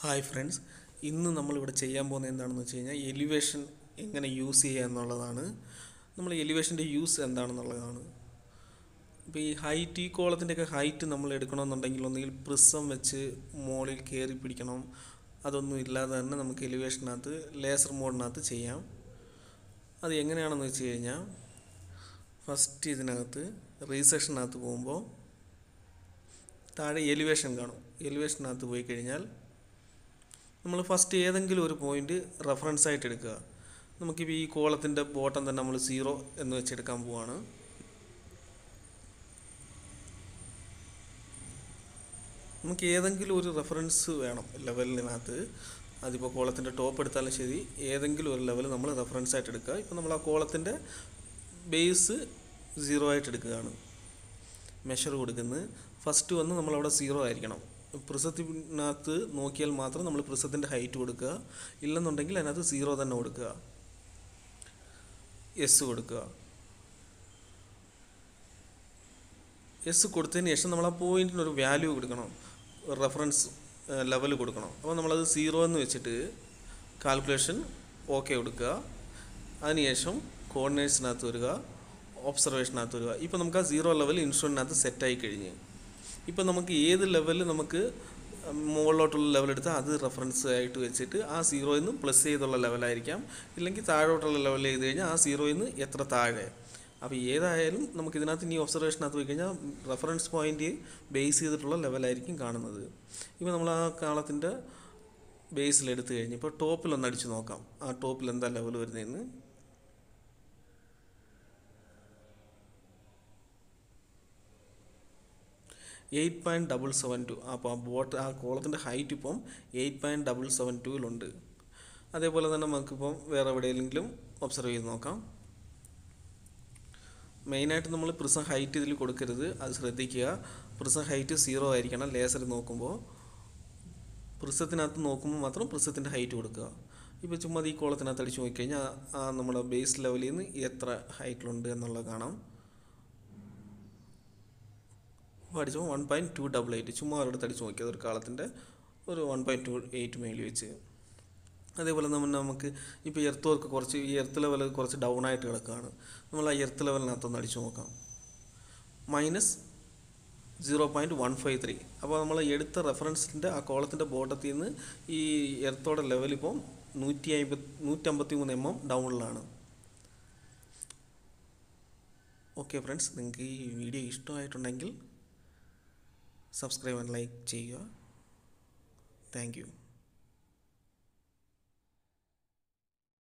hi friends ഇന്ന് നമ്മളിവിടെ ചെയ്യാൻ പോകുന്നത് എന്താണെന്ന് വെച്ച് കഴിഞ്ഞാൽ എലിവേഷൻ എങ്ങനെ യൂസ് ചെയ്യുക എന്നുള്ളതാണ് നമ്മൾ എലിവേഷൻ്റെ യൂസ് എന്താണെന്നുള്ളതാണ് ഇപ്പോൾ ഈ ഹൈറ്റ് ഈ കോളത്തിൻ്റെയൊക്കെ ഹൈറ്റ് നമ്മൾ എടുക്കണമെന്നുണ്ടെങ്കിൽ ഒന്നുകിൽ പ്രിസം വെച്ച് മുകളിൽ കയറി പിടിക്കണം അതൊന്നും ഇല്ലാതെ തന്നെ നമുക്ക് എലിവേഷനകത്ത് ലേസർ മോഡിനകത്ത് ചെയ്യാം അത് എങ്ങനെയാണെന്ന് വെച്ച് കഴിഞ്ഞാൽ ഫസ്റ്റ് ഇതിനകത്ത് റീസെഷനകത്ത് പോകുമ്പോൾ താഴെ എലിവേഷൻ കാണും എലിവേഷനകത്ത് പോയി കഴിഞ്ഞാൽ നമ്മൾ ഫസ്റ്റ് ഏതെങ്കിലും ഒരു പോയിന്റ് റെഫറൻസ് ആയിട്ട് എടുക്കുക നമുക്കിപ്പോൾ ഈ കോളത്തിൻ്റെ ബോട്ടം തന്നെ നമ്മൾ സീറോ എന്ന് വെച്ചെടുക്കാൻ പോവാണ് നമുക്ക് ഏതെങ്കിലും ഒരു റെഫറൻസ് വേണം ലെവലിനകത്ത് അതിപ്പോൾ കോളത്തിൻ്റെ ടോപ്പ് എടുത്താലും ശരി ഏതെങ്കിലും ഒരു ലെവൽ നമ്മൾ റെഫറൻസ് ആയിട്ട് എടുക്കുക ഇപ്പോൾ നമ്മൾ ആ കോളത്തിൻ്റെ ബേസ് സീറോ ആയിട്ട് എടുക്കുകയാണ് മെഷർ കൊടുക്കുന്നത് ഫസ്റ്റ് വന്ന് നമ്മളവിടെ സീറോ ആയിരിക്കണം പ്രിസത്തിനകത്ത് നോക്കിയാൽ മാത്രം നമ്മൾ പ്രിസത്തിൻ്റെ ഹൈറ്റ് കൊടുക്കുക ഇല്ലെന്നുണ്ടെങ്കിൽ അതിനകത്ത് സീറോ തന്നെ കൊടുക്കുക എസ് കൊടുക്കുക എസ് കൊടുത്തതിന് ശേഷം നമ്മൾ ആ പോയിന്റിന് ഒരു വാല്യൂ കൊടുക്കണം റെഫറൻസ് ലെവൽ കൊടുക്കണം അപ്പോൾ നമ്മളത് സീറോ എന്ന് വെച്ചിട്ട് കാൽക്കുലേഷൻ ഓക്കെ കൊടുക്കുക അതിനുശേഷം കോർഡിനേറ്റ്സിനകത്ത് വരിക ഒബ്സർവേഷനകത്ത് വരിക ഇപ്പോൾ നമുക്ക് ആ സീറോ ലെവൽ ഇൻസ്ട്രുമെൻറ്റിനകത്ത് സെറ്റായി കഴിഞ്ഞ് ഇപ്പോൾ നമുക്ക് ഏത് ലെവലിൽ നമുക്ക് മുകളിലോട്ടുള്ള ലെവൽ എടുത്താൽ അത് റെഫറൻസ് ആയിട്ട് വെച്ചിട്ട് ആ സീറോയിൽ നിന്ന് പ്ലസ് ചെയ്തുള്ള ലെവലായിരിക്കാം ഇല്ലെങ്കിൽ താഴോട്ടുള്ള ലെവൽ ചെയ്ത് കഴിഞ്ഞാൽ ആ സീറോയിൽ നിന്ന് എത്ര താഴെ അപ്പോൾ ഏതായാലും നമുക്ക് ഇതിനകത്ത് ഇനി ഒബ്സർവേഷനകത്ത് പോയി കഴിഞ്ഞാൽ റെഫറൻസ് പോയിന്റ് ബേസ് ചെയ്തിട്ടുള്ള ലെവലായിരിക്കും കാണുന്നത് ഇപ്പോൾ നമ്മൾ ആ കാളത്തിൻ്റെ ബേസിൽ എടുത്തു കഴിഞ്ഞ് ഇപ്പോൾ ടോപ്പിൽ ഒന്ന് അടിച്ച് നോക്കാം ആ ടോപ്പിൽ എന്താ ലെവൽ വരുന്നതെന്ന് eight point double seven two അപ്പോൾ ആ ബോട്ട് ആ കോളത്തിൻ്റെ ഹൈറ്റ് ഇപ്പം എയ്റ്റ് പോയിൻറ്റ് ഡബിൾ സെവൻ ടുവിലുണ്ട് അതേപോലെ തന്നെ നമുക്കിപ്പം വേറെ എവിടെയെങ്കിലും ഒബ്സർവ് ചെയ്ത് നോക്കാം മെയിനായിട്ട് നമ്മൾ പ്രിസം ഹൈറ്റ് ഇതിൽ കൊടുക്കരുത് അത് ശ്രദ്ധിക്കുക പ്രിസം ഹൈറ്റ് സീറോ ആയിരിക്കണം ലേസർ നോക്കുമ്പോൾ പ്രിസത്തിനകത്ത് നോക്കുമ്പോൾ മാത്രം പ്രിസത്തിൻ്റെ ഹൈറ്റ് കൊടുക്കുക ഇപ്പോൾ ചുമ്മാ ഈ കോളത്തിനകത്ത് അടിച്ച് നോക്കിക്കഴിഞ്ഞാൽ ആ നമ്മുടെ ബേസ് ലെവലിൽ നിന്ന് എത്ര ഹൈറ്റിലുണ്ട് എന്നുള്ളത് കാണാം അപ്പോൾ അടിച്ചപ്പോൾ one point two double eight ചുമ്മാ ഒരിടത്ത് അടിച്ച് നോക്കിയത് ഒരു കാലത്തിൻ്റെ ഒരു വൺ പോയിൻറ്റ് ടു എയ്റ്റ് മേളിൽ വെച്ച് അതേപോലെ നമ്മൾ നമുക്ക് ഇപ്പോൾ എർത്ത് വർക്ക് കുറച്ച് ഈ എർത്ത് ലെവൽ കുറച്ച് ഡൗൺ ആയിട്ട് കിടക്കുകയാണ് നമ്മൾ ആ എർത്ത് ലെവലിനകത്തൊന്ന് അടിച്ചു നോക്കാം minus zero point one five three അപ്പോൾ നമ്മൾ എടുത്ത റെഫറൻസിൻ്റെ ആ കോളത്തിൻ്റെ ബോട്ടത്തിൽ നിന്ന് ഈ എർത്തോടെ ലെവൽ ഇപ്പം നൂറ്റി അമ്പത്തി നൂറ്റമ്പത്തി മൂന്ന് എം എം ഡൗണിലാണ് ഓക്കെ ഫ്രണ്ട്സ് നിങ്ങൾക്ക് ഈ വീഡിയോ ഇഷ്ടമായിട്ടുണ്ടെങ്കിൽ സബ്സ്ക്രൈബ് ആൻഡ് ലൈക്ക് ചെയ്യുക താങ്ക് യു